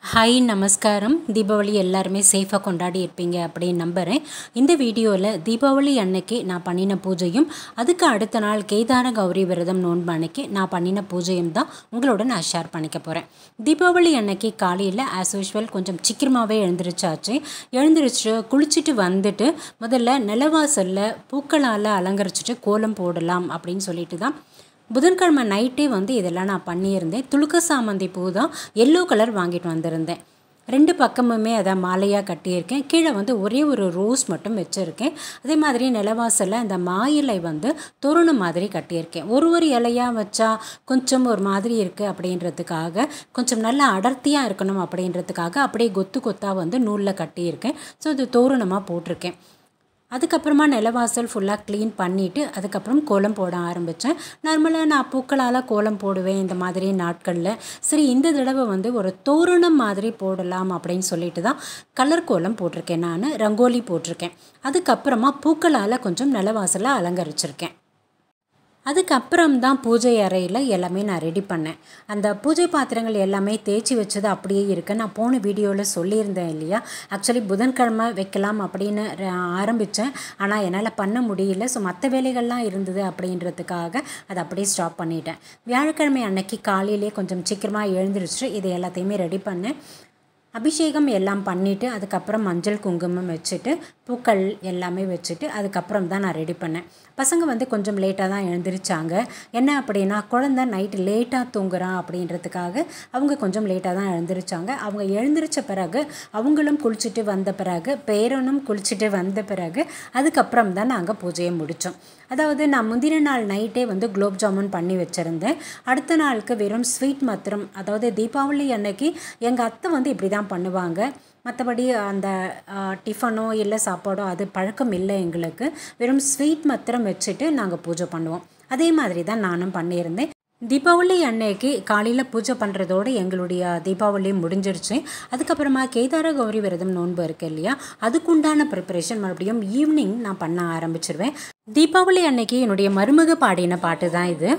hi நமஸ்காரம் தீபாவளி எல்லாருமே சேஃபாக கொண்டாடி இருப்பீங்க அப்படின்னு நம்புகிறேன் இந்த வீடியோவில் தீபாவளி அன்னைக்கு நான் பண்ணின பூஜையும் அதுக்கு அடுத்த நாள் கேதார கௌரி விரதம் நோன்பு அன்னைக்கு நான் பண்ணின பூஜையும் தான் உங்களோட நான் ஷேர் பண்ணிக்க போகிறேன் தீபாவளி அன்னைக்கு காலையில் ஆஸ் யூஷுவல் கொஞ்சம் சீக்கிரமாகவே எழுந்திரிச்சாச்சு எழுந்திரிச்சு குளிச்சுட்டு வந்துட்டு முதல்ல நிலவாசலில் பூக்களால் அலங்கரிச்சிட்டு கோலம் போடலாம் அப்படின்னு சொல்லிட்டு தான் புதன்கிழமை நைட்டே வந்து இதெல்லாம் நான் பண்ணியிருந்தேன் துளுக்க சாமந்தி பூ தான் எல்லோ கலர் வாங்கிட்டு வந்திருந்தேன் ரெண்டு பக்கமுமே அதை மாலையாக கட்டியிருக்கேன் கீழே வந்து ஒரே ஒரு ரோஸ் மட்டும் வச்சுருக்கேன் அதே மாதிரி நிலவாசலில் இந்த மாயிலை வந்து தோரணம் மாதிரி கட்டியிருக்கேன் ஒரு ஒரு இலையாக வச்சா கொஞ்சம் ஒரு மாதிரி இருக்குது அப்படின்றதுக்காக கொஞ்சம் நல்லா அடர்த்தியாக இருக்கணும் அப்படின்றதுக்காக அப்படியே கொத்து கொத்தாக வந்து நூலில் கட்டியிருக்கேன் ஸோ இது தோரணமாக போட்டிருக்கேன் அதுக்கப்புறமா நிலவாசல் ஃபுல்லாக க்ளீன் பண்ணிவிட்டு அதுக்கப்புறம் கோலம் போட ஆரம்பித்தேன் நார்மலாக நான் பூக்களால் கோலம் போடுவேன் இந்த மாதிரி நாட்களில் சரி இந்த தடவை வந்து ஒரு தோரணம் மாதிரி போடலாம் அப்படின்னு சொல்லிட்டு தான் கலர் கோலம் போட்டிருக்கேன் நான் ரங்கோலி போட்டிருக்கேன் அதுக்கப்புறமா பூக்களால் கொஞ்சம் நிலவாசலை அலங்கரிச்சிருக்கேன் அதுக்கப்புறம் தான் பூஜை அறையில் எல்லாமே நான் ரெடி பண்ணேன் அந்த பூஜை பாத்திரங்கள் எல்லாமே தேய்ச்சி வச்சது அப்படியே இருக்கு நான் போன வீடியோவில் சொல்லியிருந்தேன் இல்லையா ஆக்சுவலி புதன்கிழமை வைக்கலாம் அப்படின்னு ஆரம்பித்தேன் ஆனால் என்னால் பண்ண முடியல ஸோ மற்ற வேலைகள்லாம் இருந்தது அப்படின்றதுக்காக அதை அப்படியே ஸ்டாப் பண்ணிட்டேன் வியாழக்கிழமை அன்னைக்கு காலையிலே கொஞ்சம் சீக்கிரமாக எழுந்திரிச்சிட்டு இது எல்லாத்தையுமே ரெடி பண்ணேன் அபிஷேகம் எல்லாம் பண்ணிவிட்டு அதுக்கப்புறம் மஞ்சள் குங்குமம் வச்சுட்டு பூக்கள் எல்லாமே வச்சுட்டு அதுக்கப்புறம் தான் நான் ரெடி பண்ணேன் பசங்க வந்து கொஞ்சம் லேட்டாக தான் எழுந்திரிச்சாங்க என்ன அப்படின்னா குழந்த நைட்டு லேட்டாக தூங்குறான் அப்படின்றதுக்காக அவங்க கொஞ்சம் லேட்டாக தான் எழுந்திரிச்சாங்க அவங்க எழுந்திரிச்ச பிறகு அவங்களும் குளிச்சுட்டு வந்த பிறகு பேரனும் குளிச்சுட்டு வந்த பிறகு அதுக்கப்புறம் தான் நாங்கள் பூஜையை முடித்தோம் அதாவது நான் முந்தின நாள் நைட்டே வந்து குலோப் ஜாமுன் பண்ணி வச்சுருந்தேன் அடுத்த நாளுக்கு வெறும் ஸ்வீட் மாத்திரம் அதாவது தீபாவளி அன்னைக்கு எங்கள் அத்தை வந்து இப்படி தான் பண்ணுவாங்க மற்றபடி அந்த டிஃபனோ இல்லை சாப்பாடோ அது பழக்கம் இல்லை எங்களுக்கு வெறும் ஸ்வீட் மாத்திரம் வச்சுட்டு நாங்கள் பூஜை பண்ணுவோம் அதே மாதிரி தான் நானும் பண்ணியிருந்தேன் தீபாவளி அன்னைக்கு காலையில் பூஜை பண்ணுறதோடு எங்களுடைய தீபாவளி முடிஞ்சிருச்சு அதுக்கப்புறமா கேதார கௌரி விரதம் நோன்பு இருக்கு இல்லையா அதுக்குண்டான ப்ரிப்பரேஷன் மறுபடியும் ஈவினிங் நான் பண்ண ஆரம்பிச்சிருவேன் தீபாவளி அன்னைக்கு என்னுடைய மருமக பாடின பாட்டு தான் இது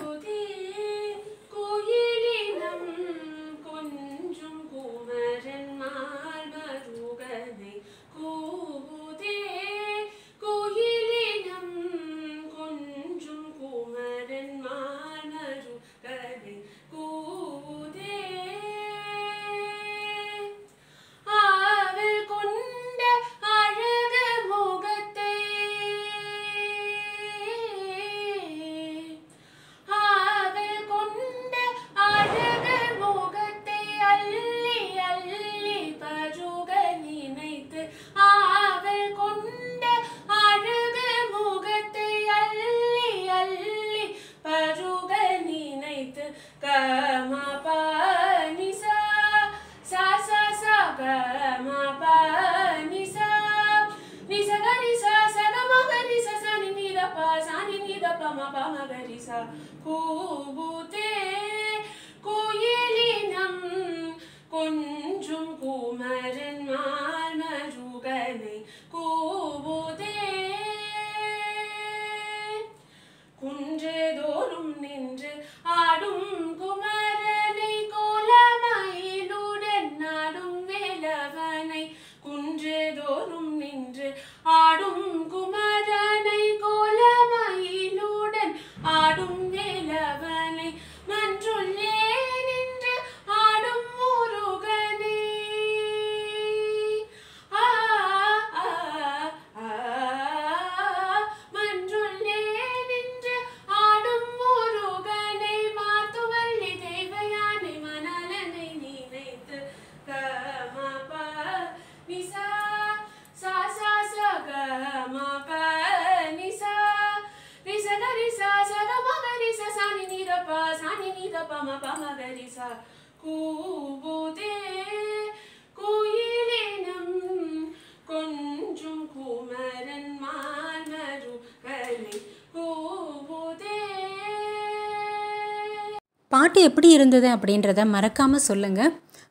கோயிலினம் கொஞ்சும் குமரன் மால்மருகனை கூவுதே கோயிலினம் கொஞ்சும் குமரன் மால்மருகனை கூவுதே ஆவல் கொண்ட அழகு முகத்தை ஆவல் கொண்ட அழகு முகத்தை அள்ளி அள்ளி பருக நினைத்து ஆவல் கொண்ட அழகு முகத்தை அள்ளி அள்ளி பருக நினைத்து கமா பனிசா சா சா சா கமா பனிசா நிசக நிசா சக மக நிச சனி நித ப சனி நித ப ம ப ம க ரி சா கூபுதே கோயிலினம் கொஞ்சும் குமரன் மால்மருகனை கூபுதே குன்றதோறும் நின்று ஆடும் குமரனை கோலமயிலுடன் நாடும் வேலவனை குன்றதோறும் நின்று ஆடும் குமரனை கோலமயிலுடன் ஆடும் வேலவனை மன்றுள்ளே நின்று ஆடும் முருகனை ஆ ஆ, ஆ, மன்றுள்ளே நின்று ஆடும் முருகனை மாத்துவள்ளி தெய்வயானை மணலனை நினைத்து கமப நிசா சா சா ச கமப நிசா ரிசக ரிசா சக மக ரிச சானி நித ப சானி நித ப ம ப ம க ரிசா கூபுதே கோயிலினம் கொஞ்சும் குமரன் மானருகனை கூபுதே பாட்டு எப்படி இருந்தது அப்படின்றத மறக்காமல் சொல்லுங்கள்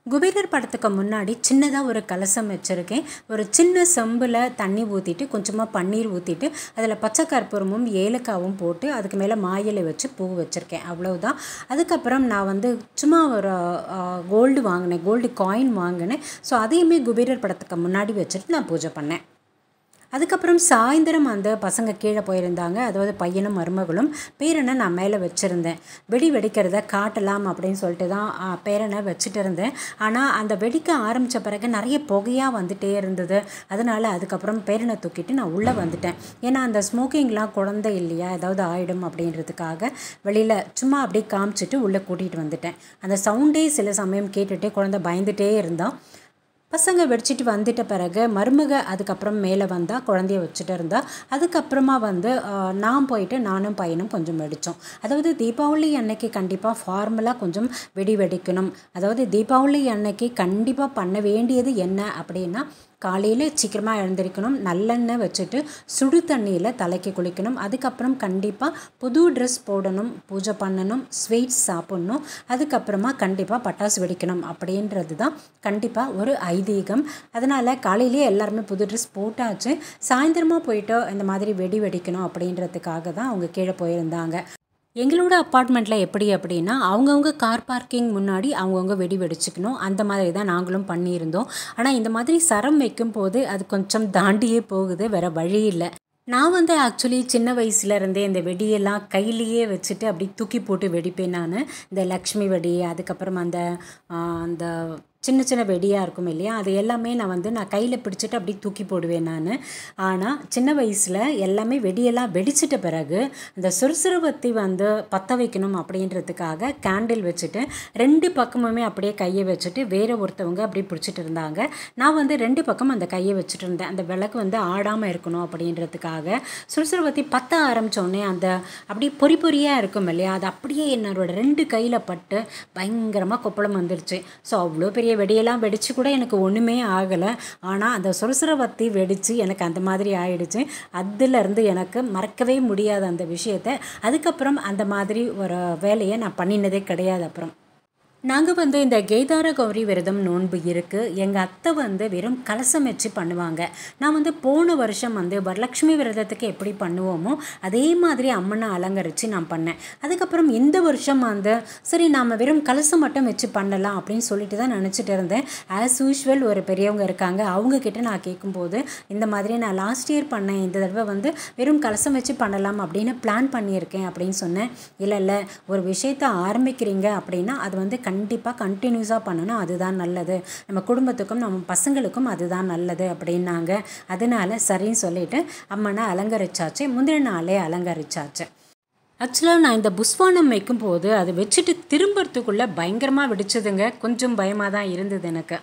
குபேரர் படத்துக்கு முன்னாடி சின்னதாக ஒரு கலசம் வச்சுருக்கேன் ஒரு சின்ன செம்பில் தண்ணி ஊற்றிட்டு கொஞ்சமாக பன்னீர் ஊற்றிட்டு அதில் பச்சை கற்பூரமும் ஏலக்காவும் போட்டு அதுக்கு மேலே மாயிலை வச்சு பூ வச்சுருக்கேன் அவ்வளவுதான் அதுக்கப்புறம் நான் வந்து சும்மா ஒரு கோல்டு வாங்கினேன் கோல்டு காயின் வாங்கினேன் ஸோ அதையுமே குபேரர் படத்துக்கு முன்னாடி வச்சுட்டு நான் பூஜை பண்ணேன் அதுக்கப்புறம் சாயந்தரம் அந்த பசங்க கீழே போயிருந்தாங்க அதாவது பையனும் மருமகளும் பேரனை நான் மேலே வச்சுருந்தேன் வெடி வெடிக்கிறத காட்டலாம் அப்படின்னு சொல்லிட்டு தான் ஆ, பேரனை வச்சுட்டு இருந்தேன் ஆனால் அந்த வெடிக்க ஆரம்பித்த பிறகு நிறைய புகையாக வந்துட்டே இருந்தது அதனால் அதுக்கப்புறம் பேரனை தூக்கிட்டு நான் உள்ளே வந்துட்டேன் ஏன்னா அந்த ஸ்மோக்கிங்லாம் குழந்தை இல்லையா ஏதாவது ஆயிடும் அப்படின்றதுக்காக வெளியில் சும்மா அப்படியே காமிச்சிட்டு உள்ளே கூட்டிகிட்டு வந்துட்டேன் அந்த சவுண்டே சில சமயம் கேட்டுகிட்டே குழந்தை பயந்துட்டே இருந்தான் பசங்க வெடிச்சிட்டு வந்துட்ட பிறகு மருமக அதுக்கப்புறம் மேலே வந்தால் குழந்தைய வச்சுட்டு இருந்தா அதுக்கப்புறமா வந்து ஆஹ், நான் போயிட்டு நானும் பையனும் கொஞ்சம் வெடித்தோம் அதாவது தீபாவளி அன்னைக்கு கண்டிப்பாக ஃபார்மலாக கொஞ்சம் வெடி வெடிக்கணும் அதாவது தீபாவளி அன்னைக்கு கண்டிப்பாக பண்ண வேண்டியது என்ன அப்படின்னா காலையில் சீக்கிரமாக எழுந்திருக்கணும் நல்லெண்ணெய் வச்சுட்டு சுடு தண்ணியில் தலைக்கு குளிக்கணும் அதுக்கப்புறம் கண்டிப்பாக புது ட்ரெஸ் போடணும் பூஜை பண்ணணும் ஸ்வீட்ஸ் சாப்பிட்ணும் அதுக்கப்புறமா கண்டிப்பாக பட்டாசு வெடிக்கணும் அப்படின்றது தான் கண்டிப்பாக ஒரு ஐதீகம் அதனால் காலையிலேயே எல்லாருமே புது ட்ரெஸ் போட்டாச்சு சாயந்தரமாக போயிட்டு இந்த மாதிரி வெடி வெடிக்கணும் அப்படின்றதுக்காக தான் அவங்க கீழே போயிருந்தாங்க எங்களோட அப்பார்ட்மெண்ட்டில் எப்படி அப்படின்னா அவங்கவுங்க கார் பார்க்கிங் முன்னாடி அவங்கவுங்க வெடி வெடிச்சுக்கணும் அந்த மாதிரி தான் நாங்களும் பண்ணியிருந்தோம் ஆனால் இந்த மாதிரி சரம் வைக்கும் போது அது கொஞ்சம் தாண்டியே போகுது வேறு வழி இல்லை நான் வந்து ஆக்சுவலி சின்ன வயசுல இருந்தே இந்த வெடியெல்லாம் கையிலேயே வச்சுட்டு அப்படி தூக்கி போட்டு வெடிப்பேன் நான் இந்த லக்ஷ்மி வெடி அதுக்கப்புறம் அந்த ஆ, அந்த சின்ன சின்ன வெடியாக இருக்கும் இல்லையா அது எல்லாமே நான் வந்து நான் கையில் பிடிச்சிட்டு அப்படி தூக்கி போடுவேன் நான் ஆனால் சின்ன வயசில் எல்லாமே வெடியெல்லாம் வெடிச்சிட்ட பிறகு அந்த சுறுசுறுவத்தி வந்து பற்ற வைக்கணும் அப்படின்றதுக்காக கேண்டில் வச்சுட்டு ரெண்டு பக்கமுமே அப்படியே கையை வச்சுட்டு வேற ஒருத்தவங்க அப்படி பிடிச்சிட்டு இருந்தாங்க நான் வந்து ரெண்டு பக்கம் அந்த கையை வச்சுட்டு இருந்தேன் அந்த விளக்கு வந்து ஆடாமல் இருக்கணும் அப்படின்றதுக்காக சுறுசுறுவத்தி பற்ற ஆரம்பித்தோடனே அந்த அப்படியே பொறி பொறியாக இருக்கும் இல்லையா அது அப்படியே என்னோட ரெண்டு கையில் பட்டு பயங்கரமாக கொப்பளம் வந்துருச்சு ஸோ அவ்வளோ பெரிய வெடியெல்லாம் வெடிச்சு கூட எனக்கு ஒன்றுமே ஆகலை ஆனால் அந்த சுறுசுறுவத்தி வெடித்து எனக்கு அந்த மாதிரி ஆயிடுச்சு அதுலேருந்து எனக்கு மறக்கவே முடியாத அந்த விஷயத்தை அதுக்கப்புறம் அந்த மாதிரி ஒரு வேலையை நான் பண்ணினதே கிடையாது அப்புறம் நாங்கள் வந்து இந்த கேதார கௌரி விரதம் நோன்பு இருக்குது எங்கள் அத்தை வந்து வெறும் கலசம் வச்சு பண்ணுவாங்க நான் வந்து போன வருஷம் வந்து வரலட்சுமி விரதத்துக்கு எப்படி பண்ணுவோமோ அதே மாதிரி அம்மனை அலங்கரித்து நான் பண்ணேன் அதுக்கப்புறம் இந்த வருஷம் வந்து சரி நாம் வெறும் கலசம் மட்டும் வச்சு பண்ணலாம் அப்படின்னு சொல்லிட்டு தான் நினச்சிட்டு இருந்தேன் ஆஸ் யூஷுவல் ஒரு பெரியவங்க இருக்காங்க அவங்க கிட்ட நான் கேட்கும்போது இந்த மாதிரி நான் லாஸ்ட் இயர் பண்ணேன் இந்த தடவை வந்து வெறும் கலசம் வச்சு பண்ணலாம் அப்படின்னு பிளான் பண்ணியிருக்கேன் அப்படின்னு சொன்னேன் இல்லை இல்லை ஒரு விஷயத்தை ஆரம்பிக்கிறீங்க அப்படின்னா அது வந்து கண்டிப்பாக கண்டினியூஸாக பண்ணணும் அதுதான் நல்லது நம்ம குடும்பத்துக்கும் நம்ம பசங்களுக்கும் அதுதான் நல்லது அப்படின்னாங்க அதனால சரின்னு சொல்லிட்டு அம்மனை அலங்கரிச்சாச்சு முந்தின நாளே அலங்கரிச்சாச்சு ஆக்சுவலாக நான் இந்த புஸ்வானம் வைக்கும்போது அது வச்சுட்டு திரும்புறதுக்குள்ளே பயங்கரமாக வெடிச்சதுங்க கொஞ்சம் பயமாக தான் இருந்தது எனக்கு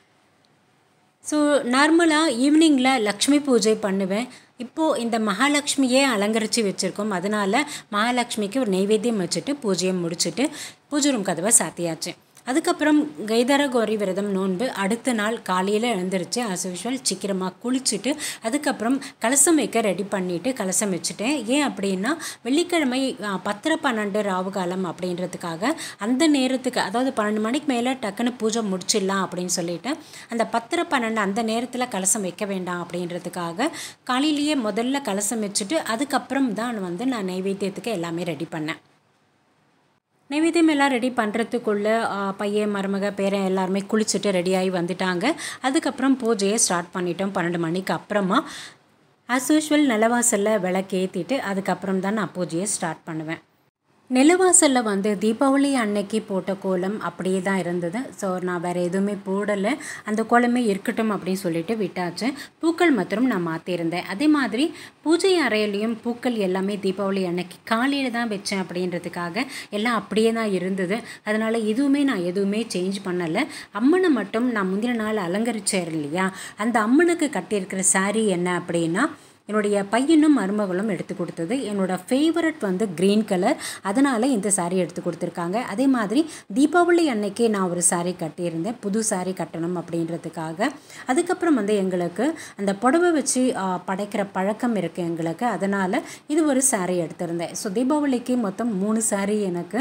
ஸோ நார்மலாக ஈவினிங்கில் லக்ஷ்மி பூஜை பண்ணுவேன் இப்போது இந்த மகாலட்சுமியே அலங்கரித்து வச்சுருக்கோம் அதனால் மகாலட்சுமிக்கு ஒரு நெய்வேத்தியம் வச்சுட்டு பூஜையை முடிச்சுட்டு பூஜை ரூம் கதவை சாத்தியாச்சு அதுக்கப்புறம் கைதர கௌரி விரதம் நோன்பு அடுத்த நாள் காலையில் எழுந்திரிச்சு as usual சீக்கிரமாக குளிச்சுட்டு அதுக்கப்புறம் கலசம் வைக்க ரெடி பண்ணிவிட்டு கலசம் வச்சுட்டேன் ஏன் அப்படின்னா வெள்ளிக்கிழமை ஆ, பத்தரை பன்னெண்டு ராவு காலம் அப்படின்றதுக்காக அந்த நேரத்துக்கு அதாவது பன்னெண்டு மணிக்கு மேலே டக்குன்னு பூஜை முடிச்சிடலாம் அப்படின்னு சொல்லிட்டு அந்த பத்தரை பன்னெண்டு அந்த நேரத்தில் கலசம் வைக்க வேண்டாம் அப்படின்றதுக்காக காலையிலேயே முதல்ல கலசம் வச்சுட்டு அதுக்கப்புறம் தான் வந்து நான் நைவேத்தியத்துக்கு எல்லாமே ரெடி பண்ணேன் நைவேத்தியம் எல்லாம் ரெடி பண்ணுறதுக்குள்ளே பையன் மருமக பேரன் எல்லாருமே குளிச்சுட்டு ரெடியாகி வந்துட்டாங்க அதுக்கப்புறம் பூஜையை ஸ்டார்ட் பண்ணிட்டோம் பன்னெண்டு மணிக்கு அப்புறமா ஆஸ் யூஷுவல் நிலவாசலில் விளக்கேற்றிட்டு அதுக்கப்புறம் தான் நான் பூஜையை ஸ்டார்ட் பண்ணுவேன் நிலவாசலில் வந்து தீபாவளி அன்னைக்கு போட்ட கோலம் அப்படியே தான் இருந்தது ஸோ நான் வேறு எதுவுமே போடலை அந்த கோலமே இருக்கட்டும் அப்படின்னு சொல்லிட்டு விட்டாச்சு பூக்கள் மாத்திரம் நான் மாற்றிருந்தேன் அதே மாதிரி பூஜை அறையிலையும் பூக்கள் எல்லாமே தீபாவளி அன்னைக்கு காலையில் தான் வச்சேன் அப்படின்றதுக்காக எல்லாம் அப்படியே தான் இருந்தது அதனால் எதுவுமே நான் எதுவுமே சேஞ்ச் பண்ணலை அம்மனை மட்டும் நான் முந்தின நாள் அலங்கரிச்சேன் இல்லையா அந்த அம்மனுக்கு கட்டியிருக்கிற saree என்ன அப்படின்னா என்னுடைய பையனும் மருமகளும் எடுத்து கொடுத்தது என்னோட ஃபேவரட் வந்து க்ரீன் கலர் அதனால் இந்த saree எடுத்து கொடுத்துருக்காங்க அதே மாதிரி தீபாவளி அன்னைக்கு நான் ஒரு saree கட்டியிருந்தேன் புது saree கட்டணும் அப்படின்றதுக்காக அதுக்கப்புறம் வந்து எங்களுக்கு அந்த புடவை வச்சு ஆ, படைக்கிற பழக்கம் இருக்குது எங்களுக்கு அதனால் இது ஒரு saree எடுத்திருந்தேன் ஸோ தீபாவளிக்கு மொத்தம் மூணு saree எனக்கு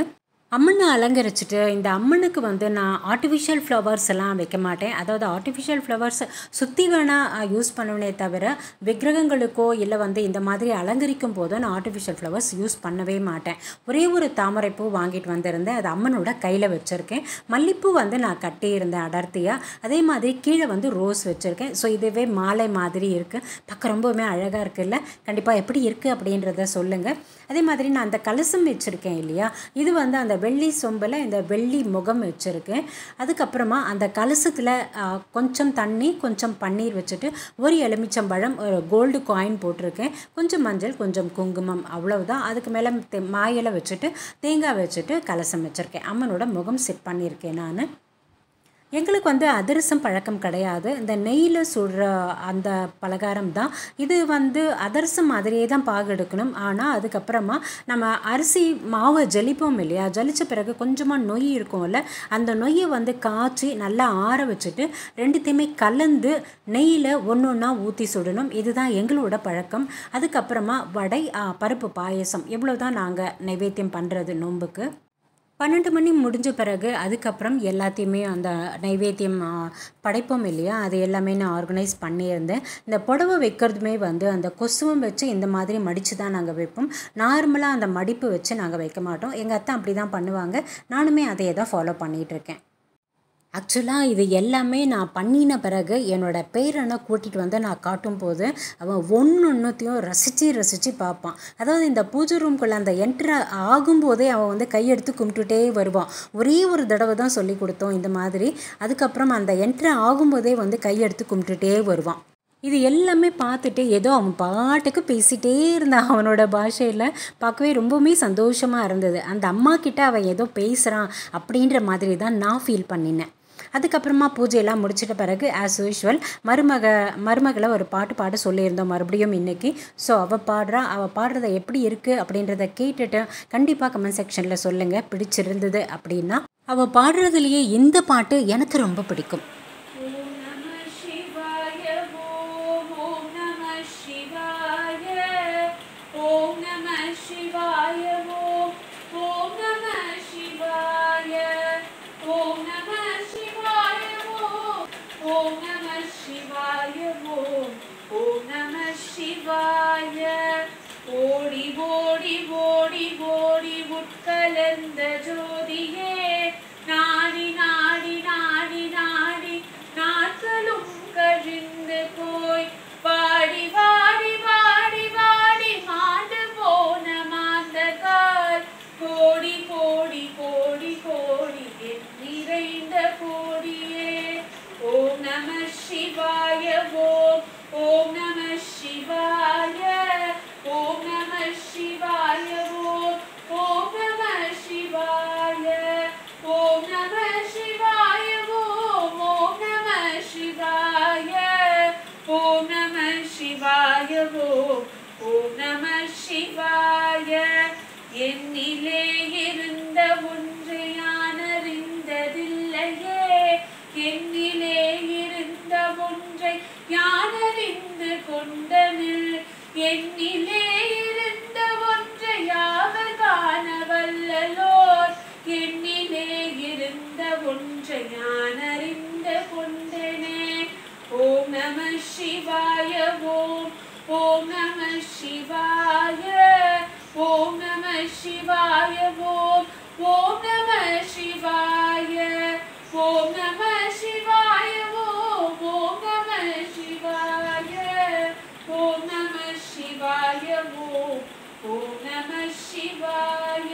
அம்மனை அலங்கரிச்சுட்டு இந்த அம்மனுக்கு வந்து நான் ஆர்டிஃபிஷியல் ஃப்ளவர்ஸ் எல்லாம் வைக்க மாட்டேன் அதாவது ஆர்டிஃபிஷியல் ஃப்ளவர்ஸ் சுற்றி வேணால் யூஸ் பண்ணுவேனே தவிர விக்கிரகங்களுக்கோ இல்லை வந்து இந்த மாதிரி அலங்கரிக்கும் போதோ நான் ஆர்டிஃபிஷியல் ஃப்ளவர்ஸ் யூஸ் பண்ணவே மாட்டேன் ஒரே ஒரு தாமரைப்பூ வாங்கிட்டு வந்திருந்தேன் அது அம்மனோட கையில் வச்சுருக்கேன் மல்லிப்பூ வந்து நான் கட்டியிருந்தேன் அடர்த்தியாக அதே மாதிரி கீழே வந்து ரோஸ் வச்சுருக்கேன் ஸோ இதுவே மாலை மாதிரி இருக்குது பார்க்க ரொம்பவுமே அழகாக இருக்குல்ல கண்டிப்பாக எப்படி இருக்குது அப்படின்றத சொல்லுங்கள் அதே மாதிரி நான் அந்த கலசம் வச்சுருக்கேன் இல்லையா இது வந்து அந்த வெள்ளி சொம்பில் இந்த வெள்ளி முகம் வச்சுருக்கேன் அதுக்கப்புறமா அந்த கலசத்தில் கொஞ்சம் தண்ணி கொஞ்சம் பன்னீர் வச்சுட்டு ஒரு எலுமிச்சம்பழம் ஒரு கோல்டு காயின் போட்டிருக்கேன் கொஞ்சம் மஞ்சள் கொஞ்சம் குங்குமம் அவ்வளவுதான் அதுக்கு மேலே மாயிலை வச்சுட்டு தேங்காய் வச்சுட்டு கலசம் வச்சுருக்கேன் அம்மனோட முகம் செட் பண்ணியிருக்கேன் நான் எங்களுக்கு வந்து அதிரசம் பழக்கம் கிடையாது இந்த நெய்யில் சுடுற அந்த பலகாரம் தான் இது வந்து அதிரசம் மாதிரியே தான் பாகு எடுக்கணும் ஆனால் அதுக்கப்புறமா நம்ம அரிசி மாவை ஜலிப்போம் இல்லையா ஜலித்த பிறகு கொஞ்சமாக நொய் இருக்கும்ல அந்த நொய்யை வந்து காய்ச்சி நல்லா ஆற வச்சுட்டு ரெண்டுத்தையுமே கலந்து நெய்யில் ஒன்று ஒன்றா ஊற்றி சுடணும் இதுதான் எங்களோட பழக்கம் அதுக்கப்புறமா வடை பருப்பு பாயசம் இவ்வளோ தான் நாங்கள் நைவேத்தியம் பண்ணுறது நோன்புக்கு பன்னெண்டு மணி முடிஞ்ச பிறகு அதுக்கப்புறம் எல்லாத்தையுமே அந்த நைவேத்தியம் படைப்போம் இல்லையா அது எல்லாமே நான் ஆர்கனைஸ் பண்ணியிருந்தேன் இந்த புடவை வைக்கிறதுமே வந்து அந்த கொசுவம் வச்சு இந்த மாதிரி மடித்து தான் நாங்கள் வைப்போம் நார்மலாக அந்த மடிப்பு வச்சு நாங்கள் வைக்க மாட்டோம் எங்கள் அத்தை அப்படி தான் பண்ணுவாங்க நானுமே அதையே தான் ஃபாலோ பண்ணிகிட்ருக்கேன் ஆக்சுவலாக இது எல்லாமே நான் பண்ணின பிறகு என்னோடய பேரனை கூட்டிகிட்டு வந்து நான் காட்டும் போது அவன் ஒன்று ஒன்றுத்தையும் ரசித்து ரசித்து பார்ப்பான் அதாவது இந்த பூஜை ரூம்குள்ளே அந்த என்ட்ரு ஆகும்போதே அவன் வந்து கையெடுத்து கும்பிட்டுட்டே வருவான் ஒரே ஒரு தடவை தான் சொல்லி கொடுத்தோம் இந்த மாதிரி அதுக்கப்புறம் அந்த என்ட்ரு ஆகும்போதே வந்து கையெடுத்து கும்பிட்டுட்டே வருவான் இது எல்லாமே பார்த்துட்டு ஏதோ அவன் பாட்டுக்கு பேசிகிட்டே இருந்தான் அவனோட பாஷையில் பார்க்கவே ரொம்பவுமே சந்தோஷமாக இருந்தது அந்த அம்மா கிட்ட அவன் ஏதோ பேசுகிறான் அப்படின்ற மாதிரி தான் நான் ஃபீல் பண்ணினேன் அதுக்கப்புறமா பூஜையெல்லாம் முடிச்சிட்ட பிறகு ஆஸ் யூஷுவல் மருமக மருமகளை ஒரு பாட்டு பாட சொல்லியிருந்தோம் மறுபடியும் இன்றைக்கி ஸோ அவள் பாடுறா அவள் பாடுறத எப்படி இருக்குது அப்படின்றத கேட்டுட்டு கண்டிப்பாக கமெண்ட் செக்ஷனில் சொல்லுங்கள் பிடிச்சிருந்தது அப்படின்னா அவள் பாடுறதுலேயே இந்த பாட்டு எனக்கு ரொம்ப பிடிக்கும் ஓம் நம சிவாய ஓம் ஓம் நம சிவாய ஓம் நம சிவாய ஓம் ஓம் நம சிவாய ஓம் நம சிவாய ஓம் ஓம் நம சிவாய ஓம் ஓம் நம சிவாய ஓடி ஓடி ஓடி ஓடி உட்கலந்த ஜோதியே நாடி நாடி நாடி நாடி நாட்களும் கழிந்து போய் வாடி வாடி வாடி வாடி மாண்டு போன மாந்தகால் கோடி கோடி கோடி கோடி என் நிறைந்த கோடியே ஓம் நம சிவாய ஓம் ஓம் நம சிவாய ஓம் நம சிவாய ஓம் ஓம் நம சிவாய ஓம் நம சிவாய ஓம் ஓம் நம சிவாய ஓம் நம சிவாய ஓம் ஓம் நம சிவாய என்னிலே இருந்த ஒன்றை நான் அறிந்ததில்லையே என்னிலே இருந்த ஒன்றை யான் அறிந்து கொண்டனில் என்னிலே இருந்த ஒன்றை யாவர் காண வல்லலோர் என்னிலே இருந்த ஒன்றை நான் அறிந்து கொண்டனே ஓம் நம சிவாய ஓம் ஓம் நம சிவாய ஓம் நம சிவாய ஓம் ஓம் நம சிவாய ஓம் நம சிவாய ஓம் ஓம் நம சிவாய ஓம் நம சிவாய ஓம் ஓம் நம சிவாய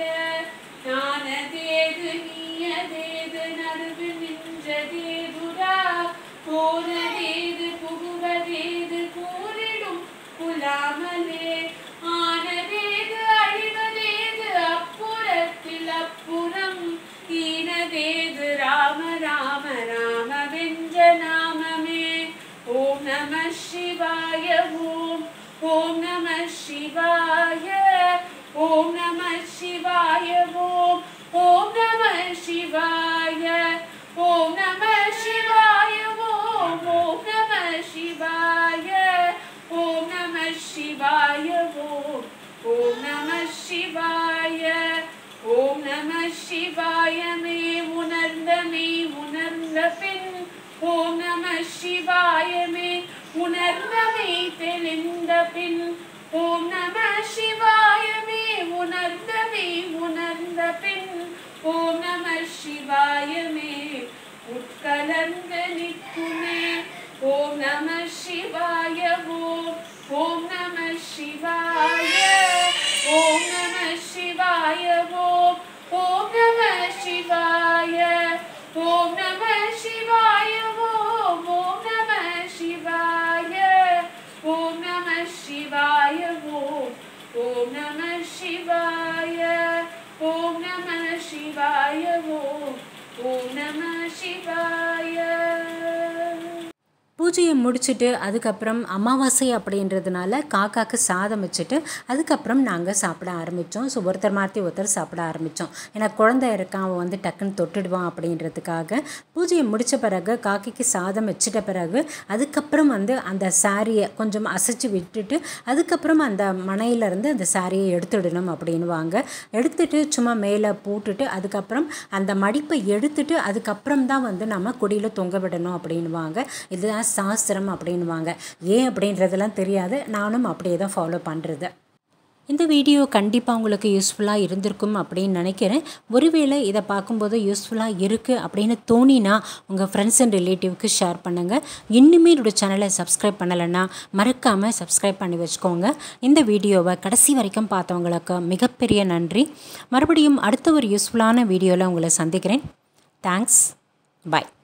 ஞானதேது நீயதேது நடுவு நின்றதேதுரா போனதேது புகுவதேது கூறிடும் புலாமலே ஆனதேது அழிவதேது அப்புறத்தில் அப்புறம் ஈனதேது ராம ராம ராம வெஞ்ச நாமமே ஓம் நம சிவாய ஓம் ஓம் நம சிவாய ஓம் நம சிவாய ஓம் ஓம் நம சிவாய ஓம் நம சிவாய ஓம் ஓம் நம சிவாய ஓம் நம சிவாய ஓம் ஓம் நம சிவாய ஓம் நம சிவாய சிவாயமே உணர்ந்தமை தெளிந்த பின் ஓம் நம சிவாயமே உணர்ந்தமை உணர்ந்த பின் ஓம் நம சிவாயமே உட்கலர்ந்த நிற்குமே ஓம் நம சிவாய ஓம் ஓம் நம சிவாய ஓம் நம சிவாய ஓம் ஓம் நம சிவாய ஓம் நம சிவாய ஓம் ஓம் நம சிவாய ஓம் நம சிவாய ஓம் ஓம் நம சிவாய ஓம் நம சிவாய ஓம் ஓம் நம சிவாய பூஜையை முடிச்சுட்டு அதுக்கப்புறம் அமாவாசை அப்படின்றதுனால காக்காக்கு சாதம் வச்சுட்டு அதுக்கப்புறம் நாங்கள் சாப்பிட ஆரம்பித்தோம் ஸோ ஒருத்தர் மாற்றி ஒருத்தர் சாப்பிட ஆரம்பித்தோம் ஏன்னா குழந்தை இருக்கான் அவன் வந்து டக்குன்னு தொட்டுடுவான் அப்படின்றதுக்காக பூஜையை முடித்த பிறகு காக்கைக்கு சாதம் வச்சிட்ட பிறகு அதுக்கப்புறம் வந்து அந்த சாரியை கொஞ்சம் அசைச்சு விட்டுட்டு அதுக்கப்புறம் அந்த மனையிலேருந்து அந்த சாரியை எடுத்துடணும் அப்படின்வாங்க எடுத்துட்டு சும்மா மேலே போட்டுட்டு அதுக்கப்புறம் அந்த மடிப்பை எடுத்துட்டு அதுக்கப்புறம் தான் வந்து நம்ம கொடியில் தொங்க விடணும் அப்படின்வாங்க இதுதான் சாஸ்திரம் அப்படின்வாங்க ஏன் அப்படின்றதெல்லாம் தெரியாது நானும் அப்படியே தான் ஃபாலோ பண்ணுறது இந்த வீடியோ கண்டிப்பாக உங்களுக்கு யூஸ்ஃபுல்லாக இருந்திருக்கும் அப்படின்னு நினைக்கிறேன் ஒருவேளை இதை பார்க்கும்போது யூஸ்ஃபுல்லாக இருக்குது அப்படின்னு தோணினா உங்கள் ஃப்ரெண்ட்ஸ் அண்ட் ரிலேட்டிவ்க்கு ஷேர் பண்ணுங்கள் இன்னுமே என்னோட சேனலை சப்ஸ்கிரைப் பண்ணலைன்னா மறக்காமல் சப்ஸ்கிரைப் பண்ணி வச்சுக்கோங்க இந்த வீடியோவை கடைசி வரைக்கும் பார்த்தவங்களுக்கு மிகப்பெரிய நன்றி மறுபடியும் அடுத்த ஒரு யூஸ்ஃபுல்லான வீடியோவில் உங்களை சந்திக்கிறேன் தேங்க்ஸ் பாய்